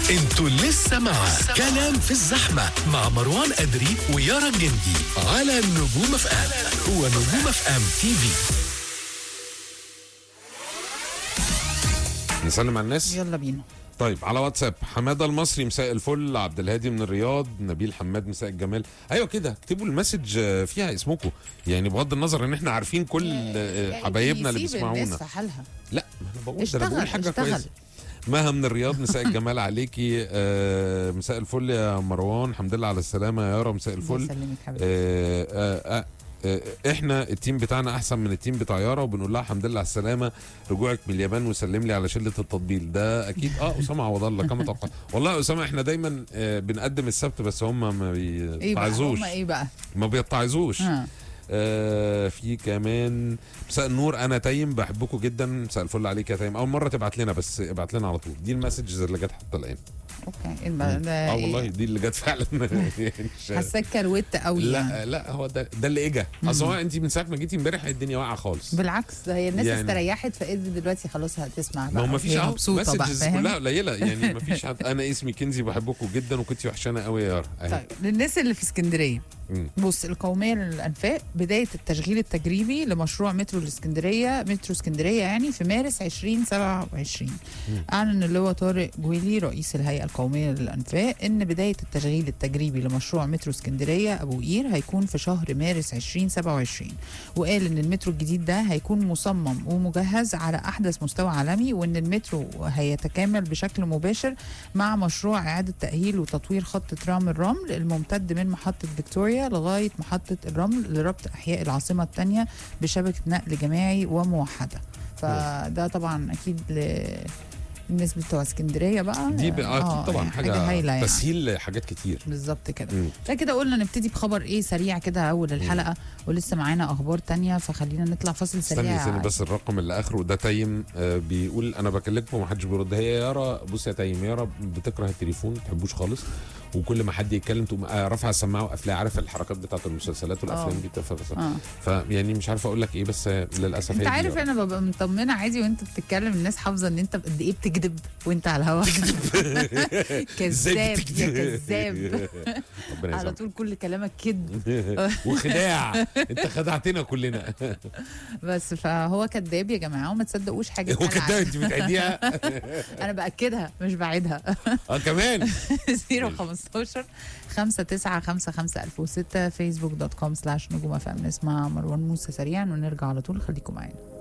انتوا لسه مع كلام في الزحمة مع مروان أدري ويارا الجندي على نجوم اف ام هو نجوم اف ام تي في نسلم على الناس يلا بينا طيب على واتساب حماده المصري مساء الفل عبد الهادي من الرياض نبيل حماد مساء الجمال ايوه كده اكتبوا المسج آه، فيها اسمكم يعني بغض النظر ان احنا عارفين كل آه، حبايبنا اللي يسيب الناس بيسمعونا في حالها لا ما انا بقول ده انا بقول اشتغل حاجه اشتغل كويسه مها من الرياض مساء الجمال عليكي آه مساء الفل يا مروان الحمد لله على السلامه يا يارا مساء الله الفل يسلمك حبيبي آه آه آه آه، احنا التيم بتاعنا احسن من التيم بتاع يارا وبنقول لها الحمد لله على السلامه رجوعك من اليابان وسلم لي على شله التطبيل ده اكيد اه اسامه عوض الله كما توقع والله يا اسامه احنا دايما آه بنقدم السبت بس هم ما ايه بقى بيتعظوش هما ايه بقى ما بيتعظوش ها. آه في كمان مساء النور انا تايم بحبكم جدا مساء الفل عليك يا تايم اول مره تبعت لنا بس ابعت لنا على طول دي المسجز اللي جت حتى الان اوكي إيه بقى ده اه إيه؟ والله دي اللي جت فعلا يعني مش- حاساك كروت قوي يعني. لا لا هو ده ده اللي اجى اصل هو انت من ساعه ما جيتي امبارح الدنيا واقعه خالص بالعكس ده هي الناس يعني- استريحت فإذ دلوقتي خلاص هتسمع ما بقى هو ما فيش هي اهو مبسوطه بقى مسجز فاهم كلها قليله يعني ما فيش حد انا اسمي كنزي بحبكم جدا وكنت وحشانه قوي يا يارا أهي. طيب للناس اللي في اسكندريه مم. بص القوميه للانفاق بدايه التشغيل التجريبي لمشروع مترو الاسكندريه مترو اسكندريه يعني في مارس 2027 اعلن اللواء طارق جويلي رئيس الهيئه القوميه للانفاق ان بدايه التشغيل التجريبي لمشروع مترو اسكندريه ابو قير هيكون في شهر مارس 2027 وقال ان المترو الجديد ده هيكون مصمم ومجهز على احدث مستوى عالمي وان المترو هيتكامل بشكل مباشر مع مشروع اعاده تاهيل وتطوير خط ترام الرمل الممتد من محطه فيكتوريا لغايه محطه الرمل لربط احياء العاصمه الثانيه بشبكه نقل جماعي وموحده فده طبعا اكيد ل... الناس بتوع اسكندريه بقى دي بقى آه، اكيد طبعا يعني حاجه, هايله يعني تسهيل حاجات كتير بالظبط كده مم. لا كده قلنا نبتدي بخبر ايه سريع كده اول الحلقه ولسه معانا اخبار تانية فخلينا نطلع فاصل استني سريع استني بس الرقم اللي اخره ده تايم آه بيقول انا بكلمكم ومحدش بيرد هي يارا بص يا تايم يارا بتكره التليفون ما بتحبوش خالص وكل ما حد يتكلم تقوم آه رافعه السماعه وقافله عارف الحركات بتاعت المسلسلات والافلام آه. دي بتف- اه فيعني مش عارف اقول لك ايه بس آه، للاسف هي انت دي عارف يارا. انا ببقى مطمنه عادي وانت بتتكلم الناس حافظه ان انت قد ايه بتكذب وانت على الهوا كذاب يا كذاب ربنا على يسامحك طول كل كلامك كذب وخداع انت خدعتنا كلنا بس فهو كذاب يا جماعه وما تصدقوش حاجه هو اتقال كده عنه. انت بتعيديها انا باكدها مش بعيدها اه كمان 015 5955 1006 فيسبوك دوت كوم سلاش نجوم اف ام نسمع مروان موسى سريعا ونرجع على طول خليكم معانا